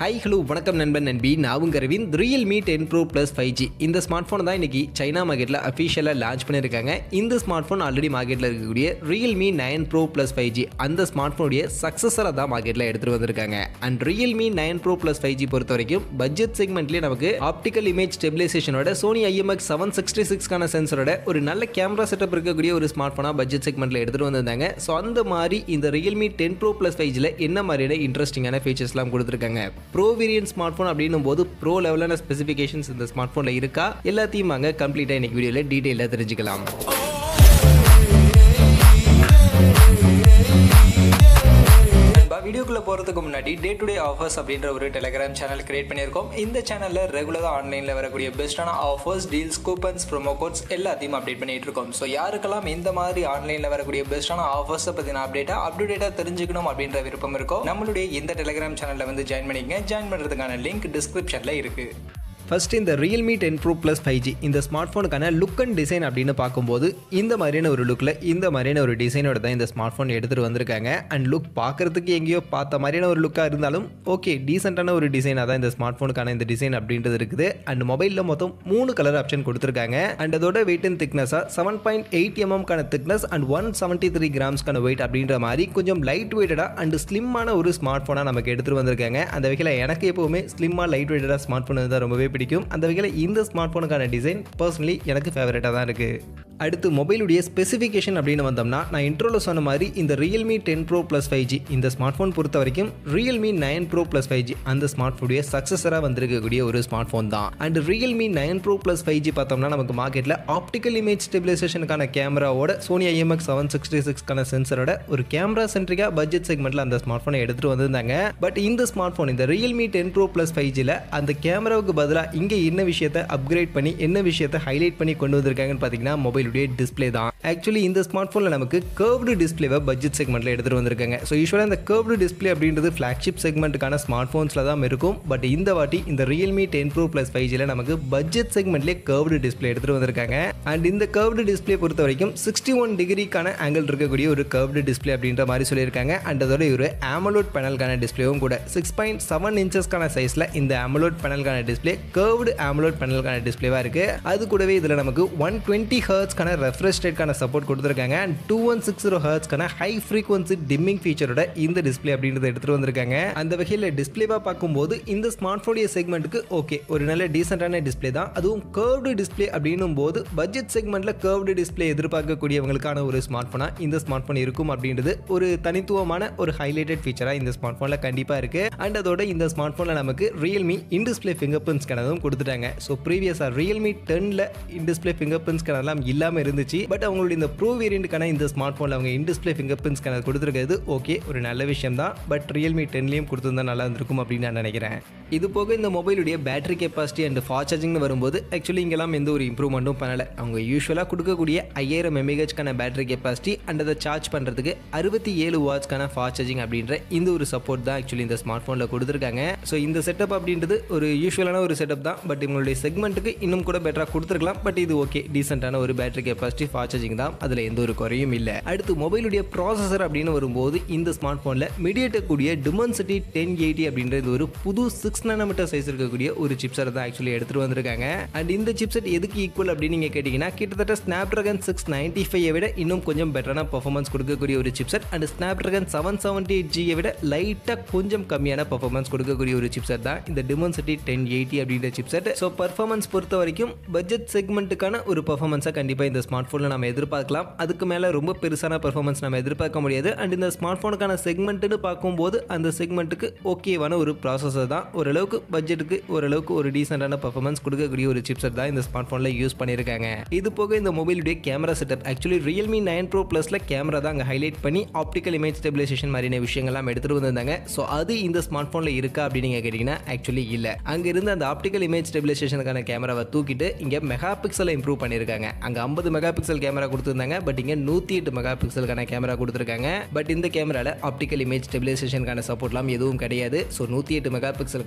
hi hello வணக்கம் நண்பன் நண்பி நான் உங்க Aravind Realme ten pro plus five G இந்த ஸ்மார்ட் ஃபோன் தான் இன்னைக்கு சைனா மார்க்கெட்டில் அஃபிஷியலாக லான்ச் பண்ணியிருக்காங்க இந்த ஸ்மார்ட் ஃபோன் ஆல்ரெடி மார்க்கெட்டில் இருக்கக்கூடிய Realme nine pro plus five G அந்த ஸ்மார்ட் ஃபோனுடைய சக்ஸஸராக தான் மார்க்கெட்டில் எடுத்துகிட்டு வந்திருக்காங்க and Realme nine pro plus five G பொறுத்த வரைக்கும் பட்ஜெட் செக்மெண்ட்லேயே நமக்கு ஆப்டிக்கல் இமேஜ் ஸ்டெபிலைசேஷனோட சோனி ஐஎம்எக்ஸ் செவன் சிக்ஸ்டி சிக்ஸ்க்கான சென்சரோட ஒரு நல்ல கேமரா செட்டப் இருக்கக்கூடிய ஒரு ஸ்மார்ட் ஃபோனாக பட்ஜெட் செக்மெண்ட்டில் எடுத்துகிட்டு வந்திருந்தாங்க ஸோ அந்த மாதிரி இந்த Realme ten pro plus five ஜியில் என்ன மாதிரியான இன்ட்ரெஸ்டிங்கான ஃபீச்சர்ஸ்லாம் கொடுத்துருக்காங்க ப்ரோ வேரியன்ட் ஸ்மார்ட் ஃபோன் அப்படின்னும் போது ப்ரோ லெவலான ஸ்பெசிஃபிகேஷன்ஸ் இந்த ஸ்மார்ட் ஃபோனில் இருக்கா எல்லாத்தையும் வாங்க கம்ப்ளீட்டாக இன்னைக்கு வீடியோவில் டீட்டெயிலாக தெரிஞ்சுக்கலாம் நண்பா வீடியோக்குள்ள போகிறதுக்கு முன்னாடி டே டு டே ஆஃபர்ஸ் அப்படின்ற ஒரு டெலிகிராம் சேனல் கிரியேட் பண்ணியிருக்கோம் இந்த சேனலில் ரெகுலராக ஆன்லைனில் வரக்கூடிய பெஸ்ட்டான offers deals coupons promo codes எல்லாத்தையும் அப்டேட் பண்ணிட்டு இருக்கோம் ஸோ யாருக்கெல்லாம் இந்த மாதிரி ஆன்லைனில் வரக்கூடிய பெஸ்ட்டான ஆஃபர்ஸை பற்றின அப்டேட்டாக அப்டேட்டாக தெரிஞ்சுக்கணும் அப்படின்ற விருப்பம் இருக்கோ நம்மளுடைய இந்த டெலிகிராம் சேனலில் வந்து ஜாயின் பண்ணிக்கங்க ஜாயின் பண்ணுறதுக்கான லிங்க் டிஸ்கிரிப்ஷனில் இருக்குது ஃபர்ஸ்ட் இந்த Realme ten pro plus five G இந்த ஸ்மார்ட் ஃபோனுக்கான லுக் அண்ட் டிசைன் அப்படின்னு பார்க்கும்போது இந்த மாதிரியான ஒரு லுக்கில் இந்த மாதிரியான ஒரு டிசைனோட தான் இந்த ஸ்மார்ட் ஃபோன் எடுத்துகிட்டு வந்திருக்காங்க அண்ட் லுக் பார்க்குறதுக்கு எங்கேயோ பார்த்த மாதிரியான ஒரு லுக்காக இருந்தாலும் ஓகே டீசெண்டான ஒரு டிசைனாக தான் இந்த ஸ்மார்ட் ஃபோனுக்கான இந்த டிசைன் அப்படின்றது இருக்குது அண்ட் மொபைலில் மொத்தம் மூணு கலர் ஆப்ஷன் கொடுத்துருக்காங்க அண்ட் அதோட வெயிட் அண்ட் திக்னஸாக செவன் பாயிண்ட் எயிட் எம்எம்கான thickness and one seventy three கிராம்ஸ்க்கான வெயிட் அப்படின்ற மாதிரி கொஞ்சம் லைட் வெயிட்டடாக அண்ட் ஸ்லிம்மான ஒரு ஸ்மார்ட் ஃபோனாக நமக்கு எடுத்துகிட்டு வந்திருக்காங்க அந்த வகையில் எனக்கு எப்போவுமே ஸ்லிம்மாக லைட் வெயிட்டடாக ஸ்மார்ட் ஃபோன் தான் ரொம்பவே பிடிக்கும் அந்த வகையில் இந்த ஸ்மார்ட் ஃபோனுக்கான டிசைன் பர்சனலி எனக்கு ஃபேவரட்டாக தான் இருக்குது அடுத்து மொபைலுடைய ஸ்பெசிஃபிகேஷன் அப்படின்னு வந்தோம்னா நான் இன்ட்ரோவில் சொன்ன மாதிரி இந்த Realme ten pro plus five G இந்த ஸ்மார்ட் ஃபோன் பொறுத்த வரைக்கும் Realme nine pro plus five G அந்த ஸ்மார்ட் ஃபோனுடைய சக்ஸஸராக வந்திருக்கக்கூடிய ஒரு ஸ்மார்ட் ஃபோன் தான் and Realme nine pro plus five G பார்த்தோம்னா நமக்கு மார்க்கெட்டில் ஆப்டிக்கல் இமேஜ் ஸ்டெபிலைசேஷனுக்கான கேமராவோட சோனி ஐஎம்எக்ஸ் செவன் சிக்ஸ்டி சிக்ஸ்க்கான சென்சரோட ஒரு கேமரா சென்ட்ரிக்காக பட்ஜெட் செக்மெண்ட்டில் அந்த ஸ்மார்ட் ஃபோனை எடுத்துகிட்டு வந்திருந்தாங்க பட் இந்த ஸ்மார்ட் ஃபோன் இந்த Realme ten pro plus five ஜியில் அந்த கேமராவுக்கு பதிலாக இங்கே என்ன விஷயத்தை அப்கிரேட் பண்ணி என்ன விஷயத்தை ஹைலைட் பண்ணி கொண்டு வந்திருக்காங்கன்னு பார்த்தீங்கன்னா மொபைலுடைய டிஸ்பிளே தான் ஆக்சுவலி இந்த ஸ்மார்ட் ஃபோனில் நமக்கு கர்வ்டு டிஸ்பிளேவை பட்ஜெட் செக்மெண்ட்டில் எடுத்துகிட்டு வந்திருக்காங்க ஸோ யூஸ்வலாக இந்த கர்வ்டு டிஸ்பிளே அப்படின்றது ஃப்ளாக்ஷிப் செக்மெண்ட்டுக்கான ஸ்மார்ட் ஃபோன்ஸில் தான் இருக்கும் பட் இந்த வாட்டி இந்த Realme ten pro plus five ஜியில் நமக்கு பட்ஜெட் செக்மெண்ட்லேயே கர்வ்டு டிஸ்பிளே எடுத்துகிட்டு வந்திருக்காங்க அண்ட் இந்த கர்வ்டு டிஸ்பிளே பொறுத்த வரைக்கும் சிக்ஸ்டி ஒன் டிகிரிக்கான ஆங்கிள் இருக்கக்கூடிய ஒரு கர்வ்டு டிஸ்பிளே அப்படின்ற மாதிரி சொல்லியிருக்காங்க அண்ட் அதோட ஒரு ஆமலோட் பேனலுக்கான டிஸ்பிளேவும் கூட சிக்ஸ் பாயிண்ட் செவன் இன்ச்சஸ்க்கான சைஸில் இந்த ஆமலோட் பேனலுக்கான டிஸ்பிளே கர்வ்டு ஆமலோட் பேனலுக்கான டிஸ்பிளேவாக இருக்குது அது கூடவே இதில் நமக்கு ஒன் டுவெண்ட்டி ஹர்ட்ஸ்க்கான ரெஃப்ரெஷ் ரேட்கான சப்போர்ட் கொடுத்துருக்காங்க and two one six zero ஹர்ட்ஸ்க்கான ஹை ஃப்ரீக்வன்சி டிம்மிங் ஃபீச்சரோட இந்த டிஸ்பிளே அப்படின்றத எடுத்துகிட்டு வந்திருக்காங்க அந்த வகையில் டிஸ்பிளேவாக பார்க்கும்போது இந்த ஸ்மார்ட் ஃபோனுடைய செக்மெண்ட்டுக்கு ஓகே ஒரு நல்ல டீசெண்டான டிஸ்பிளே தான் அதுவும் கர்வ்டு டிஸ்பிளே அப்படின்னும் போது பட்ஜெட் செக்மெண்ட்டில் கர்வ்டு டிஸ்பிளே எதிர்பார்க்கக்கூடியவங்களுக்கான ஒரு ஸ்மார்ட் ஃபோனாக இந்த ஸ்மார்ட் ஃபோன் இருக்கும் அப்படின்றது ஒரு தனித்துவமான ஒரு ஹைலைட்டட் ஃபீச்சராக இந்த ஸ்மார்ட் ஃபோனில் கண்டிப்பாக இருக்குது அண்ட் அதோட இந்த ஸ்மார்ட் ஃபோனில் நமக்கு Realme in display finger print ஸ்கேனரும் கொடுத்துட்டாங்க ஸோ ப்ரீவியஸாக ரியல்மி டென்னில் இன் டிஸ்பிளே ஃபிங்கர் பிரிண்ட் ஸ்கேனர்லாம் இல்லாமல் இருந்துச்சு பட் அவங்களுடைய இந்த ப்ரோ வேரியண்ட்டுக்கான இந்த ஸ்மார்ட் ஃபோனில் அவங்க in display finger print scanner கொடுத்துருக்கிறது ஓகே ஒரு நல்ல விஷயம் தான் பட் ரியல்மி டென்லேயும் கொடுத்துருந்தா நல்லா இருந்திருக்கும் அப்படின்னு நான் நினைக்கிறேன் இது போக இந்த மொபைலுடைய பேட்டரி கெப்பாசிட்டி அண்ட் ஃபாஸ்ட் சார்ஜிங்னு வரும்போது ஆக்சுவலி இங்கெல்லாம் எந்த ஒரு இம்ப்ரூவ்மெண்ட்டும் பண்ணலை அவங்க யூஸ்வலாக கொடுக்கக்கூடிய ஐயாயிரம் எம்ஏஹெச்க்கான பேட்டரி கெப்பாசிட்டி அண்ட் அதை சார்ஜ் பண்ணுறதுக்கு அறுபத்தி ஏழு வாட்ச்க்கான ஃபாஸ்ட் சார்ஜிங் அப்படின்ற இந்த ஒரு சப்போர்ட் தான் ஆக்சுவலி இந்த ஸ்மார்ட் ஃபோனில் கொடுத்துருக்காங்க ஸோ இந்த செட்டப் அப்படின்றது ஒரு யூஸ்வலான ஒரு செட்டப் தான் பட் இவங்களுடைய செக்மெண்ட்டுக்கு இன்னும் கூட பெட்டராக கொடுத்துருக்கலாம் பட் இது ஓகே டீசெண்டான ஒரு பேட்டரி கெப்பாசிட்டி ஃபாஸ்ட் சார்ஜிங் தான் அதில் எந்த ஒரு குறையும் இல்லை அடுத்து மொபைலுடைய ப்ராசஸர் அப்படின்னு வரும்போது இந்த ஸ்மார்ட் ஃபோனில் மீடியேட்டக் கூடிய டிமன்சிட்டி டென் எயிட்டி அப்படின்றது ஒரு புது சிக்ஸ் நானோமீட்டர் சைஸ் இருக்கக்கூடிய ஒரு சிப்செட் தான் ஆக்சுவலி எடுத்துகிட்டு வந்திருக்காங்க அண்ட் இந்த சிப்செட் எதுக்கு ஈக்குவல் அப்படின்னு நீங்கள் கேட்டிங்கன்னா கிட்டத்தட்ட ஸ்னாப் ட்ராகன் சிக்ஸ் நைன்ட்டி ஃபைவை விட இன்னும் கொஞ்சம் பெட்டரான பர்ஃபார்மன்ஸ் கொடுக்கக்கூடிய ஒரு chipset and Snapdragon seven seventy eight ஜியை விட லைட்டாக கொஞ்சம் கம்மியான பர்ஃபார்மன்ஸ் கொடுக்கக்கூடிய ஒரு சிப்செட் தான் இந்த டிமன்சிட்டி டென் எயிட்டி அப்படின்ற சிப்செட் ஸோ பர்ஃபார்மன்ஸ் பொறுத்த வரைக்கும் பட்ஜெட் செக்மெண்ட்டுக்கான ஒரு பர்ஃபார்மன்ஸை கண்டிப்பாக இந்த ஸ்மார்ட் ஃபோனில் நம்ம எதிர்பார்க்கலாம் அதுக்கு மேலே ரொம்ப பெருசான பர்ஃபார்மன்ஸ் நம்ம எதிர்பார்க்க முடியாது அண்ட் இந்த ஸ்மார்ட் ஃபோனுக்கான செக்மெண்ட்டுன்னு பார்க்கும்போது அந்த செக்மெண்ட்டுக்கு ஓகேவான ஒரு ப்ராசஸர் தான் ஓரளவுக்கு பட்ஜெட்டுக்கு ஓரளவுக்கு ஒரு டீசெண்டான பர்ஃபார்மன்ஸ் கொடுக்கக்கூடிய ஒரு சிப்செட் தான் இந்த ஸ்மார்ட் ஃபோனில் யூஸ் பண்ணியிருக்காங்க இது போக இந்த மொபைலுடைய camera setup actually Realme nine pro ப்ளஸில் கேமரா தான் அங்கே ஹைலைட் பண்ணி ஆப்டிக்கல் இமேஜ் ஸ்டெபிலைசேஷன் மாதிரியான விஷயங்கள்லாம் எடுத்துகிட்டு வந்திருந்தாங்க ஸோ அது இந்த ஸ்மார்ட் ஃபோனில் இருக்கா அப்படின்னு நீங்கள் கேட்டிங்கன்னா ஆக்சுவலி இல்லை அங்கே இருந்து அந்த ஆப்டிக்கல் இமேஜ் ஸ்டெபிலைசேஷனுக்கான கேமராவை தூக்கிட்டு இங்கே மெகா பிக்சலை இம்ப்ரூவ் பண்ணியிருக்காங்க அங்கே ஐம்பது மெகா பிக்சல் கேமரா கொடுத்துருந்தாங்க பட் இங்கே நூற்றி எட்டு மெகா பிக்சலுக்கான கேமரா கொடுத்துருக்காங்க பட் இந்த கேமராவில் ஆப்டிக்கல் இமேஜ் ஸ்டெபிலைசேஷனுக்கான சப்போர்ட்லாம் எதுவும் கிடையாது ஸோ நூற்றி எட்டு மெகா பிக்சலுக்கான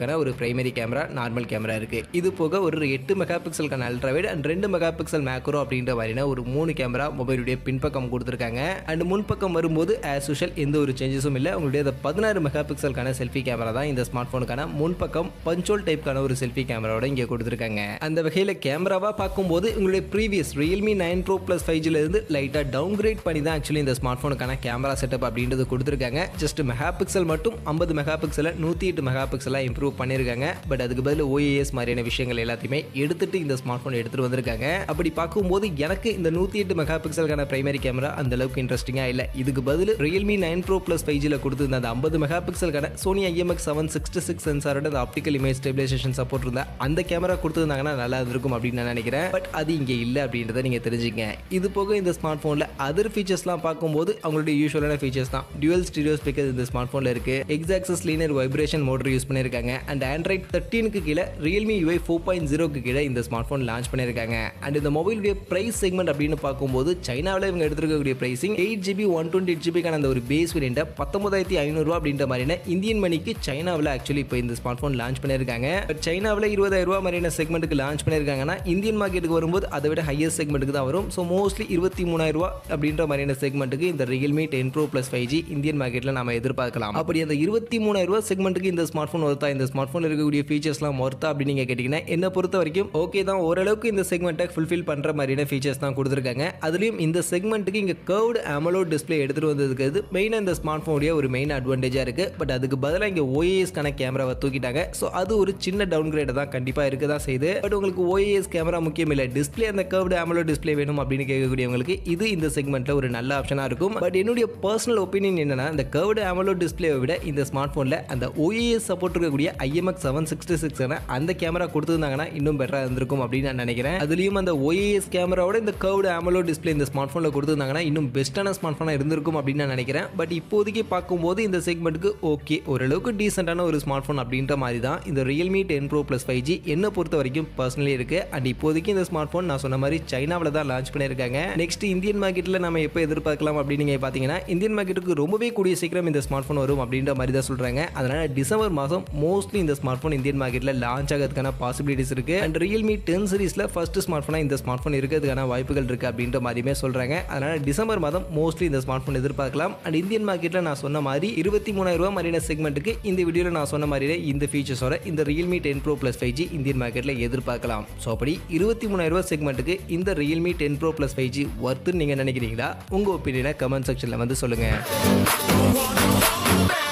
பிக்சலுக்கான ஒரு பிரைமரி கேமரா நார்மல் கேமரா இருக்கு இது போக ஒரு எட்டு மெகா பிக்சலுக்கான அல்ட்ராவைட் அண்ட் ரெண்டு மெகா பிக்சல் மேக்ரோ அப்படின்ற மாதிரியான ஒரு மூணு கேமரா மொபைலுடைய பின்பக்கம் கொடுத்துருக்காங்க அண்ட் முன்பக்கம் வரும்போது ஆஸ் யூஷுவல் எந்த ஒரு சேஞ்சஸும் இல்லை உங்களுடைய அந்த பதினாறு மெகா பிக்சலுக்கான செல்ஃபி கேமரா தான் இந்த ஸ்மார்ட் ஃபோனுக்கான முன்பக்கம் பஞ்சோல் டைப்க்கான ஒரு செல்ஃபி கேமராவோட இங்கே கொடுத்துருக்காங்க அந்த வகையில் கேமராவாக பார்க்கும்போது உங்களுடைய previous Realme nine pro plus five இருந்து லைட்டாக டவுன் கிரேட் பண்ணி தான் ஆக்சுவலி இந்த ஸ்மார்ட் ஃபோனுக்கான கேமரா செட்டப் அப்படின்றது கொடுத்துருக்காங்க ஜஸ்ட் மெகா பிக்சல் மட்டும் ஐம்பது மெகா பிக்சலை நூற்றி எட்டு மெகா பிக்சலாக இம்ப்ரூவ் பண்ணியிருக்காங்க பட் அதுக்கு பதில் ஓஏஎஸ் மாதிரியான விஷயங்கள் எல்லாத்தையுமே எடுத்துட்டு இந்த ஸ்மார்ட் ஃபோன் எடுத்துகிட்டு வந்திருக்காங்க அப்படி பார்க்கும்போது எனக்கு இந்த நூற்றி எட்டு மெகா பிக்சலுக்கான பிரைமரி கேமரா அந்த அளவுக்கு இன்ட்ரெஸ்டிங்காக இல்லை இதுக்கு பதில் Realme nine pro plus five ஜியில் கொடுத்துருந்த அந்த ஐம்பது மெகா பிக்சலுக்கான Sony IMX seven sixty six சென்சாரோட அந்த ஆப்டிக்கல் இமேஜ் ஸ்டெபிலைசேஷன் சப்போர்ட் இருந்தால் அந்த கேமரா கொடுத்துருந்தாங்கன்னா நல்லா இருந்திருக்கும் அப்படின்னு நான் நினைக்கிறேன் பட் அது இங்கே இல்லை அப்படின்றத நீங்கள் தெரிஞ்சுங்க இது போக இந்த ஸ்மார்ட் ஃபோனில் அதர் ஃபீச்சர்ஸ்லாம் பார்க்கும்போது அவங்களுடைய யூஸ்வலான ஃபீச்சர்ஸ் தான் டியூவல் ஸ்டீரியோ ஸ்பீக்கர் இந்த ஸ்மார்ட் ஃபோனில் இருக்கு X axis linear vibration motor use பண்ணியிருக்காங்க அண்ட் ஆண்ட்ராய்ட் தேர்ட்டீனுக்கு கீழே ரியல்மி யூஐ ஃபோர் பாயிண்ட் ஜீரோக்கு கீழே இந்த ஸ்மார்ட் ஃபோன் லான்ச் பண்ணியிருக்காங்க அண்ட் இந்த மொபைலுடைய பிரைஸ் செக்மெண்ட் அப்படின்னு பார்க்கும்போது சைனாவில் இவங்க எடுத்துருக்கக்கூடிய pricing eight GB one twenty eight ஜிபிக்கான அந்த ஒரு பேஸ் வேரியண்ட்டை பத்தொன்பதாயிரத்தி ஐநூறுரூவா அப்படின்ற மாதிரியான இந்தியன் மணிக்கு சைனாவில் ஆக்சுவலி இப்போ இந்த ஸ்மார்ட் ஃபோன் லான்ச் பண்ணியிருக்காங்க பட் சைனாவில் இருபதாயிரம் ரூபா மாதிரியான செக்மெண்ட்டுக்கு லான்ச் பண்ணியிருக்காங்கன்னா இந்தியன் மார்க்கெட்டுக்கு வரும்போது அதை விட ஹையஸ்ட் செக்மெண்ட்டுக்கு தான் வரும் ஸோ மோஸ்ட்லி இருபத்தி மூணாயிரம் ரூபா அப்படின்ற மாதிரியான செக்மெண்ட்டுக்கு இந்த Realme ten pro plus five G Indian மார்க்கெட்டில் நம்ம எதிர்பார்க்கலாம் அப்படி அந்த இருபத்தி மூணாயிரம் ரூபா செக்மெண்ட்டுக்கு இந்த ஸ்மார்ட் ஃபோன் ஒர்த்தா இந்த ஸ்மார்ட் ஃபோனில் இருக்கக்கூடிய ஃபீச்சர்ஸ்லாம் ஒர்த்தா அப்படின்னு நீங்கள் கேட்டிங்கன்னா என்ன பொறுத்த வரைக்கும் ஓகே தான் ஓரளவுக்கு இந்த செக்மெண்ட்டை ஃபுல்ஃபில் பண்ணுற மாதிரியான ஃபீச்சர்ஸ் தான் கொடுத்துருக்காங்க அதுலேயும் இந்த செக்மெண்ட்டுக்கு இங்கே கர்வ்டு அமலோ டிஸ்பிளே எடுத்துகிட்டு வந்ததுக்கு அது மெயினாக இந்த ஸ்மார்ட் ஃபோனுடைய ஒரு மெயின் அட்வான்டேஜாக இருக்குது பட் அதுக்கு பதிலாக இங்கே ஓஏஎஸ்க்கான கேமராவை தூக்கிட்டாங்க ஸோ அது ஒரு சின்ன டவுன் கிரேட் தான் கண்டிப்பாக இருக்க தான் செய்யுது பட் உங்களுக்கு ஓஏஎஸ் கேமரா முக்கியம் இல்லை டிஸ்பிளே அந்த கர்வ்டு அமலோ டிஸ்பிளே வேணும் அப்படின்னு கேட்கக்கூடியவங்களுக்கு இது இந்த செக்மெண்ட்டில் ஒரு நல்ல ஆப்ஷனாக இருக்கும் பட் என்னுடைய பர்சனல் ஒப்பீனியன் என்னன்னா இந்த கர்வ்டு அமலோ டிஸ்பிளேவை விட இந்த ஸ்மார்ட் ஃபோனில் அந்த ஓஏஎஸ் சப்போர்ட் இருக்கக்கூடிய ஐஎம்எக்ஸ் செவன் சிக்ஸ்டி சிக்ஸ் அந்த கேமரா கொடுத்துருந்தாங்கன்னா இன்னும் பெட்டராக இருந்திருக்கும் அப்படின்னு நான் நினைக்கிறேன் அதுலேயும் அந்த ஓஏஎஸ் கேமராவோட இந்த கர்வ்டு அமலோ டிஸ்பிளே இந்த ஸ்மார்ட் ஃபோனில் கொடுத்துருந்தாங்கன்னா இன்னும் பெஸ்ட்டான ஸ்மார்ட் ஃபோனாக இருந்திருக்கும் அப்படின்னு நான் நினைக்கிறேன் பட் இப்போதைக்கு பார்க்கும்போது இந்த செக்மெண்ட்டுக்கு ஓகே ஓரளவுக்கு டீசெண்டான ஒரு ஸ்மார்ட் ஃபோன் அப்படின்ற மாதிரி தான் இந்த Realme ten pro plus five G என்ன பொறுத்த வரைக்கும் பர்சனலி இருக்கு அண்ட் இப்போதைக்கு இந்த ஸ்மார்ட் ஃபோன் நான் சொன்ன மாதிரி சைனாவில் தான் லான்ச் பண்ணியிருக்காங்க நெக்ஸ்ட் இந்தியன் மார்க்கெட்டில் நம்ம எப்போ எதிர்பார்க்கலாம் அப்படின்னு நீங்கள் பார்த்தீங்கன்னா இந்தியன் மார்க்கெட்டுக்கு ரொம்பவே கூடிய சீக்கிரம் இந்த ஸ்மார்ட் ஃபோன் வரும் அப்படின்ற மாதிரி தான் சொல்கிறாங்க அதனால டிசம்பர் மாதம் மோஸ்ட்லி இந்த ஸ்மார்ட் ஃபோன் இந்தியன் மார்க்கெட்டில் லான்ச் ஆகிறதுக்கான பாசிபிலிட்டிஸ் இருக்கு அண்ட் ரியல்மி டென் சீரிஸில் ஃபர்ஸ்ட் ஸ்மார்ட் ஃபோனாக இந்த ஸ்மார்ட் ஃபோன் இருக்கிறதுக்கான வாய்ப்புகள் இருக்கு அப்படின்ற மாதிரியுமே சொல்கிறாங்க அதனால டிசம்பர் மாதம் மோஸ்ட்லி இந்த ஸ்மார்ட் ஃபோன் எதிர்பார்க்கலாம் அண்ட் இந்தியன் மார்க்கெட்டில் நான் சொன்ன மாதிரி இருபத்தி மூணாயிரம் ரூபாய் மாதிரியான செக்மெண்ட்டுக்கு இந்த வீடியோவில் நான் சொன்ன மாதிரியே இந்த ஃபீச்சர்ஸோட இந்த Realme ten pro plus five G Indian மார்க்கெட்டில் எதிர்பார்க்கலாம் ஸோ அப்படி இருபத்தி மூணாயிரம் ரூபாய் செக்மெண்ட்டுக்கு இந்த Realme ten pro plus five G ஒர்த்துன்னு நீங்கள் நினைக்கிறீங்களா உங்கள் ஒப்பீனியனை கமெண்ட் செக்ஷனில் வந்து சொல்லுங்கள்